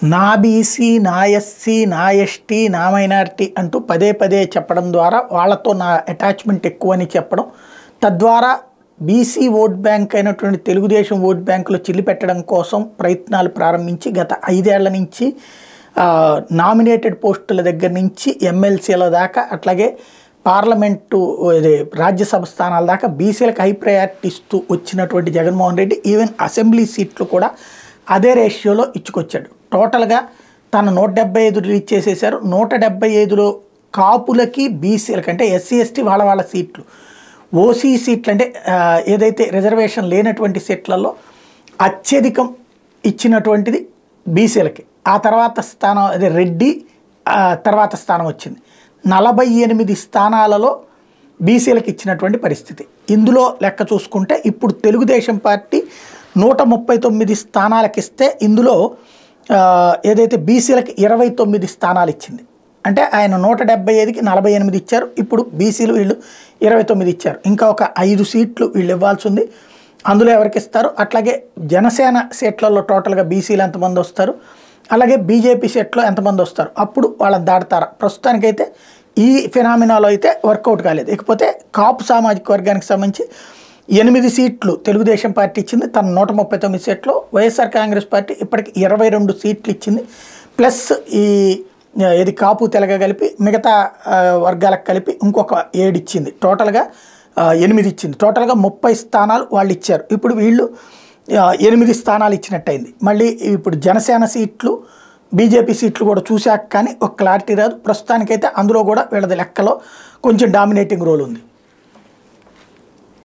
నా బీసీ నా ఎస్సీ నా ఎస్టీ నా మైనారిటీ అంటూ పదే పదే చెప్పడం ద్వారా వాళ్ళతో నా అటాచ్మెంట్ ఎక్కువ అని చెప్పడం తద్వారా బీసీ ఓట్ బ్యాంక్ అయినటువంటి తెలుగుదేశం ఓట్ బ్యాంకులో చిల్లి పెట్టడం కోసం ప్రయత్నాలు ప్రారంభించి గత ఐదేళ్ల నుంచి నామినేటెడ్ పోస్టుల దగ్గర నుంచి ఎమ్మెల్సీల దాకా అట్లాగే పార్లమెంటు ఇది రాజ్యసభ స్థానాల దాకా బీసీలకు హై ప్రయారిటీ ఇస్తూ వచ్చినటువంటి జగన్మోహన్ రెడ్డి ఈవెన్ అసెంబ్లీ సీట్లు కూడా అదే రేషియోలో ఇచ్చుకొచ్చాడు టోటల్గా తను నూట డెబ్బై ఐదు రిలీజ్ చేసేశారు నూట డెబ్బై ఐదులో కాపులకి బీసీలకి అంటే ఎస్సీ ఎస్టీ వాళ్ళ వాళ్ళ సీట్లు ఓసీ సీట్లు అంటే ఆ, ఏదైతే రిజర్వేషన్ లేనటువంటి సీట్లలో అత్యధికం ఇచ్చినటువంటిది బీసీలకి ఆ తర్వాత స్థానం అదే రెడ్డి ఆ, తర్వాత స్థానం వచ్చింది నలభై ఎనిమిది స్థానాలలో బీసీలకు ఇచ్చినటువంటి పరిస్థితి ఇందులో లెక్క చూసుకుంటే ఇప్పుడు తెలుగుదేశం పార్టీ నూట ముప్పై తొమ్మిది స్థానాలకు ఇస్తే ఇందులో ఆ, ఏదైతే బీసీలకు ఇరవై తొమ్మిది స్థానాలు ఇచ్చింది అంటే ఆయన నూట డెబ్బై ఐదుకి నలభై ఎనిమిది ఇచ్చారు ఇప్పుడు బీసీలు వీళ్ళు ఇరవై తొమ్మిది ఇచ్చారు ఇంకా ఒక ఐదు సీట్లు వీళ్ళు ఇవ్వాల్సి ఉంది అందులో ఎవరికి ఇస్తారు అట్లాగే జనసేన సీట్లలో టోటల్గా బీసీలు ఎంతమంది వస్తారు అలాగే బీజేపీ సీట్లో ఎంతమంది వస్తారు అప్పుడు వాళ్ళని దాడతారా ప్రస్తుతానికైతే ఈ ఫినామినాలో అయితే వర్కౌట్ కాలేదు ఇకపోతే కాపు సామాజిక వర్గానికి సంబంధించి ఎనిమిది సీట్లు తెలుగుదేశం పార్టీ ఇచ్చింది తన నూట ముప్పై తొమ్మిది సీట్లు వైఎస్ఆర్ కాంగ్రెస్ పార్టీ ఇప్పటికి ఇరవై రెండు సీట్లు ఇచ్చింది ప్లస్ ఈ ఆ, ఇది కాపు తెలగ కలిపి మిగతా ఆ, వర్గాలకు కలిపి ఇంకొక ఏడు ఇచ్చింది టోటల్గా ఆ, ఎనిమిది ఇచ్చింది టోటల్గా ముప్పై స్థానాలు వాళ్ళు ఇచ్చారు ఇప్పుడు వీళ్ళు ఆ, ఎనిమిది స్థానాలు ఇచ్చినట్టయింది మళ్ళీ ఇప్పుడు జనసేన సీట్లు బీజేపీ సీట్లు కూడా చూశాక కానీ ఒక క్లారిటీ రాదు ప్రస్తుతానికైతే అందులో కూడా వీళ్ళది లెక్కలో కొంచెం డామినేటింగ్ రోల్ ఉంది